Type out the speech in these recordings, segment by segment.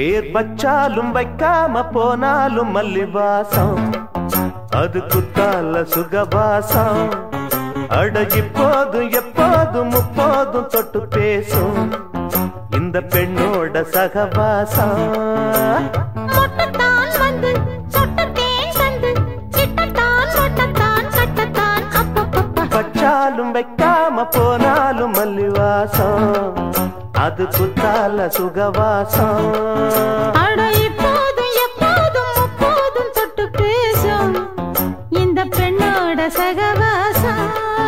பேர் வச்சாலும் வைக்காம போனாலும் மல்லிவாசம் அது குத்தால சுகவாசம் அட இப்போதும் எப்போதும் முப்போதும் தொட்டு பேசும் இந்த பெண்ணோட சகவாசம் மொட்டத்தான் வந்து சொட்டத்தேன் தந்து சிட்டத்தான் மொட்டத்தான் கட்டத்தான் அப்பப்பப்பா வச்சாலும் வைக்காம போனாலும் மல்லிவாசம் அது குத்தால சுகவாசம் அட இப்போதும் எப்போதும் முப்போதும் தொட்டு பேசும் இந்த பெண்ணோட சகவாசம்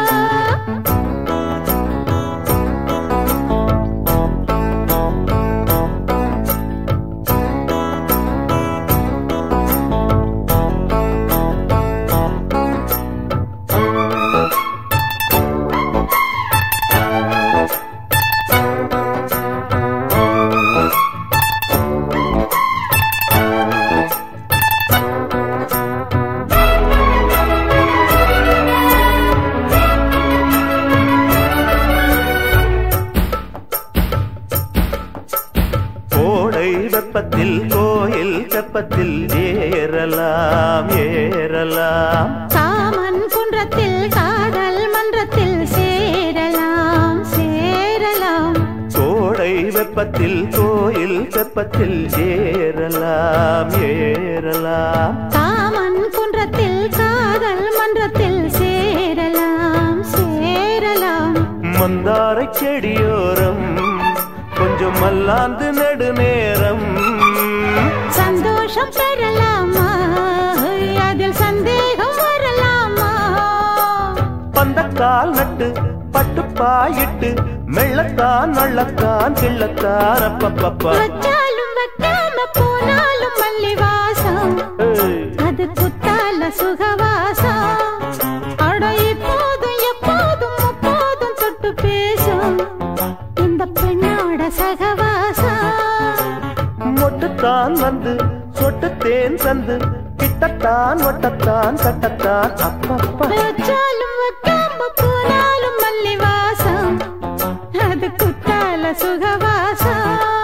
கோடை வெப்பத்தில் கோயில் தெப்பத்தில் ஏறலாம் ஏறலாம் காமன் குன்றத்தில் காதல் மன்றத்தில் சேரலாம் சேரலாம் கோடை வெப்பத்தில் கோயில் தெப்பத்தில் ஏறலாம் ஏறலாம் காமன் குன்றத்தில் காதல் மன்றத்தில் சேரலாம் சேரலாம் மந்தாரை செடியோரம் கொஞ்சம் மல்லாந்து நெடுநேரம் சந்தோஷம் பெறலாமா அதில் சந்தேகம் வரலாமா பந்தக்கால் நட்டு பட்டுப்பாயிட்டு மெள்ளத்தான் நள்ளத்தான் கிள்ளத்தான் அப்பப்பப்பா வச்சாலும் வைக்காம போனாலும் மல்லி வாசம் ஏய். அது குத்தால சுகவாசம் அட இப்போதும் எப்போதும் முப்போதும் தொட்டு பேசும் இந்த பெண்ணோட சகவாசம் மொட்டுத்தான் வந்து சொட்டுத்தேன் தந்து கிட்டத்தான் ஒட்டத்தான் கட்டத்தான் அப்பப்பா வச்சாலும் வைக்காம போனாலும் மல்லி வாசம் அது குத்தால சுகவாசம்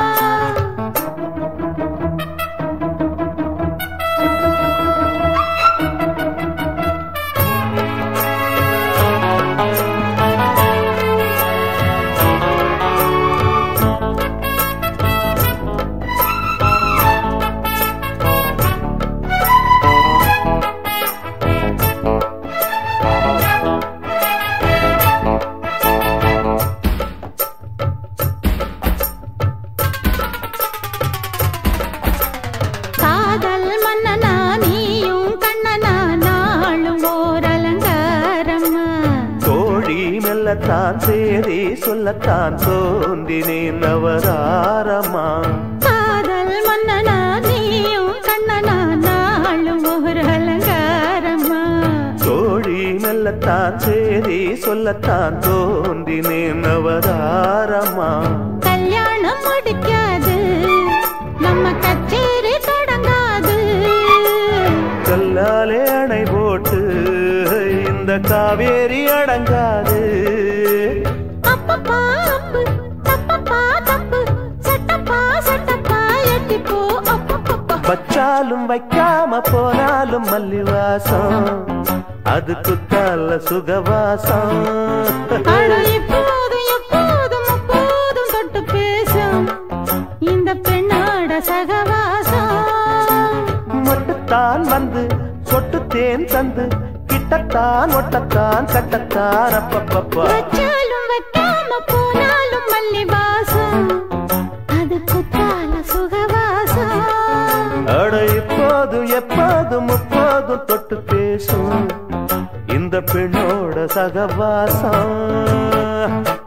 காதல் மன்னனா நீயும் கண்ணனா நாளும் ஓர் அலங்காரம்மா கோழி மெல்லத்தான் சேரி சொல்லத்தான் தோன்றினேன் நவதாரமா காதல் மன்னனா நீயும் கண்ணனா நாளும் ஓர் அலங்காரம்மா கோழி மெல்லத்தான் சேரி சொல்லத்தான் தோன்றினேன் நவதாரமா கல்யாணம் முடிக்காது நம்ம கச்சேரி தொடங்காது கல்லாலே அணை போட்டு இந்த காவேரி அடங்காது அப்பப்பா அப்பு தப்பப்பா தப்பு சட்டப்பா சட்டப்பா எட்டிப்போ அப்பப்பப்பா வச்சாலும் வைக்காம போனாலும் மல்லிவாசம் அது குத்தால சுகவாசம் அட இப்போதும் எப்போதும் அப்போதும் தொட்டு பேசும் இந்த பெண்ணோட சகவாசம் மொட்டுத்தான் வந்து சொட்டு தேன் தந்து கிட்டத்தான் ஒட்டத்தான் கட்டத்தான் அப்பப்பப்பா வச்சாலும் வைக்காம போனாலும் மல்லி வாசம் அது குத்தால சுகவாசம் அட இப்போதும் எப்போதும் முப்போதும் தொட்டு பேசும் இந்த பெண்ணோட சகவாசம்